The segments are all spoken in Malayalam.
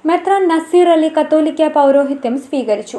മെത്രാൻ നസീർ അലി കത്തോലിക്ക പൗരോഹിത്യം സ്വീകരിച്ചു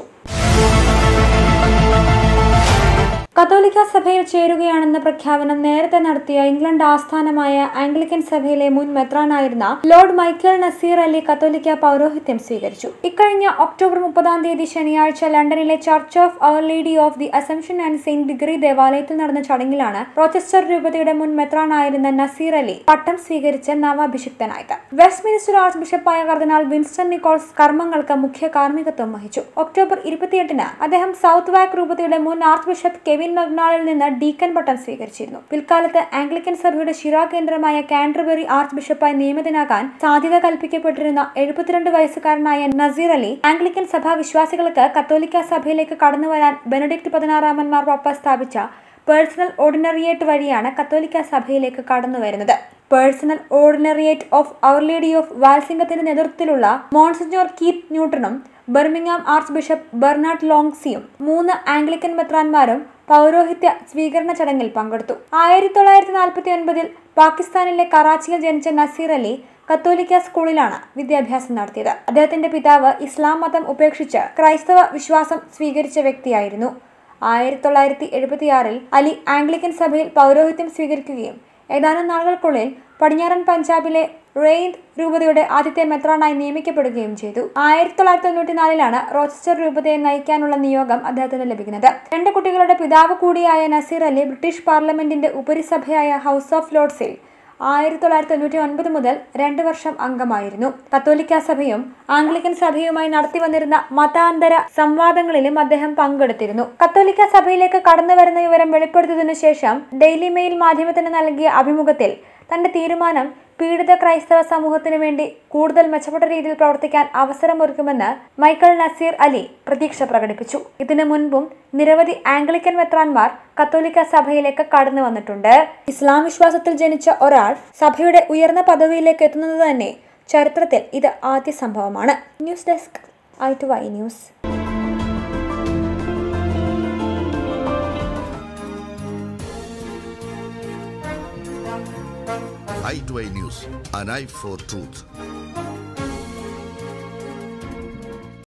കത്തോലിക്ക സഭയിൽ ചേരുകയാണെന്ന പ്രഖ്യാപനം നേരത്തെ നടത്തിയ ഇംഗ്ലണ്ട് ആസ്ഥാനമായ ആംഗ്ലിക്കൻ സഭയിലെ മുൻ മെത്രാനായിരുന്ന ലോർഡ് മൈക്കൽ നസീർ അലി കത്തോലിക്ക പൗരോഹിത്യം സ്വീകരിച്ചു ഇക്കഴിഞ്ഞ ഒക്ടോബർ മുപ്പതാം തീയതി ശനിയാഴ്ച ലണ്ടനിലെ Church of our lady of the Assumption and Saint Gregory ദേവാലയത്തിൽ നടന്ന ചടങ്ങിലാണ് റോച്ചസ്റ്റർ രൂപതയുടെ മുൻ മെത്രാനായിരുന്ന നസീർ അലി പട്ടം സ്വീകരിച്ച് നവാഭിഷിക്തനായത് വെസ്റ്റ് മിനിസ്റ്റർ ആർച്ച് ബിഷപ്പായ കർദിനാൾ വിൻസ്റ്റൺ നിക്കോൾസ് കർമ്മങ്ങൾക്ക് മുഖ്യ കാർമ്മികത്വം വഹിച്ചു ഒക്ടോബർ ഇരുപത്തിയെട്ടിന് അദ്ദേഹം സൗത്ത് വാക്ക് രൂപതയുടെ മുൻ ആർച്ച് ബിഷപ്പ് കെവിൻ മഗ്നാളിൽ നിന്ന് ഡീക്കൻ പട്ടം സ്വീകരിച്ചിരുന്നു പിൽക്കാലത്ത് ആംഗ്ലിക്കൻ സഭയുടെ ശിരാ കേന്ദ്രമായ കാൻഡർബറി ആർച്ച് ബിഷപ്പായി നിയമിതനാകാൻ സാധ്യത കൽപ്പിക്കപ്പെട്ടിരുന്ന എഴുപത്തിരണ്ട് വയസ്സുകാരനായ നസീർ അലി ആംഗ്ലിക്കൻ സഭാ വിശ്വാസികൾക്ക് കത്തോലിക്ക സഭയിലേക്ക് കടന്നുവരാൻ ബെനഡിക്ട് പതിനാറാമൻ മാർ പാപ്പ സ്ഥാപിച്ച പേഴ്സണൽ ഓർഡിനറിയേറ്റ് വഴിയാണ് കത്തോലിക്ക സഭയിലേക്ക് കടന്നുവരുന്നത് personal ordinariate of our lady of വാൽസിംഗത്തിന്റെ നേതൃത്വത്തിലുള്ള മോൺസിഞ്ഞോർ കീത്ത് ന്യൂട്ടണും ബർമിംഗാം ആർച്ച് ബിഷപ്പ് ബെർണാഡ് ലോങ്സിയും മൂന്ന് ആംഗ്ലിക്കൻ മെത്രാന്മാരും പൗരോഹിത്യ സ്വീകരണ ചടങ്ങിൽ പങ്കെടുത്തു ആയിരത്തി തൊള്ളായിരത്തി നാൽപ്പത്തി ഒൻപതിൽ പാകിസ്ഥാനിലെ കറാച്ചിയിൽ ജനിച്ച നസീർ അലി കത്തോലിക്ക സ്കൂളിലാണ് വിദ്യാഭ്യാസം നടത്തിയത് അദ്ദേഹത്തിന്റെ പിതാവ് ഇസ്ലാം മതം ഉപേക്ഷിച്ച് ക്രൈസ്തവ വിശ്വാസം സ്വീകരിച്ച വ്യക്തിയായിരുന്നു ആയിരത്തി തൊള്ളായിരത്തി എഴുപത്തിയാറിൽ അലി ആംഗ്ലിക്കൻ സഭയിൽ പൗരോഹിത്യം സ്വീകരിക്കുകയും ഏതാനും നാളുകൾക്കുള്ളിൽ പടിഞ്ഞാറൻ പഞ്ചാബിലെ റെയിൻഡ് രൂപതയുടെ ആദ്യത്തെ മെത്രാനായി നിയമിക്കപ്പെടുകയും ചെയ്തു ആയിരത്തി തൊള്ളായിരത്തി തൊണ്ണൂറ്റിനാലിലാണ് റോച്ചസ്റ്റർ രൂപതയെ നയിക്കാനുള്ള നിയോഗം അദ്ദേഹത്തിന് ലഭിക്കുന്നത് രണ്ട് കുട്ടികളുടെ പിതാവ് കൂടിയായ നസീർ അലി ബ്രിട്ടീഷ് പാർലമെന്റിന്റെ ഉപരിസഭയായ ഹൗസ് ഓഫ് ലോർഡ്സിൽ ആയിരത്തി തൊള്ളായിരത്തി തൊണ്ണൂറ്റി ഒൻപത് മുതൽ രണ്ട് വർഷം അംഗമായിരുന്നു കത്തോലിക്ക സഭയും ആംഗ്ലിക്കൻ സഭയുമായി നടത്തി വന്നിരുന്ന മതാന്തര സംവാദങ്ങളിലും അദ്ദേഹം പങ്കെടുത്തിരുന്നു കത്തോലിക്ക സഭയിലേക്ക് കടന്നു വരുന്ന വിവരം വെളിപ്പെടുത്തിയതിനു ശേഷം ഡെയിലി മെയിൽ മാധ്യമത്തിന് നൽകിയ അഭിമുഖത്തിൽ തന്റെ തീരുമാനം പീഡിത ക്രൈസ്തവ സമൂഹത്തിനു വേണ്ടി കൂടുതൽ മെച്ചപ്പെട്ട രീതിയിൽ പ്രവർത്തിക്കാൻ അവസരമൊരുക്കുമെന്ന് മൈക്കൽ നസീർ അലി പ്രതീക്ഷ പ്രകടിപ്പിച്ചു ഇതിനു മുൻപും നിരവധി ആംഗ്ലിക്കൻ മെത്രാന്മാർ കത്തോലിക്ക സഭയിലേക്ക് കടന്നു വന്നിട്ടുണ്ട് ഇസ്ലാം വിശ്വാസത്തിൽ ജനിച്ച ഒരാൾ സഭയുടെ ഉയർന്ന പദവിയിലേക്ക് എത്തുന്നത് തന്നെ ചരിത്രത്തിൽ ഇത് ആദ്യ സംഭവമാണ് news desk I two Y news i2i News, an eye for truth.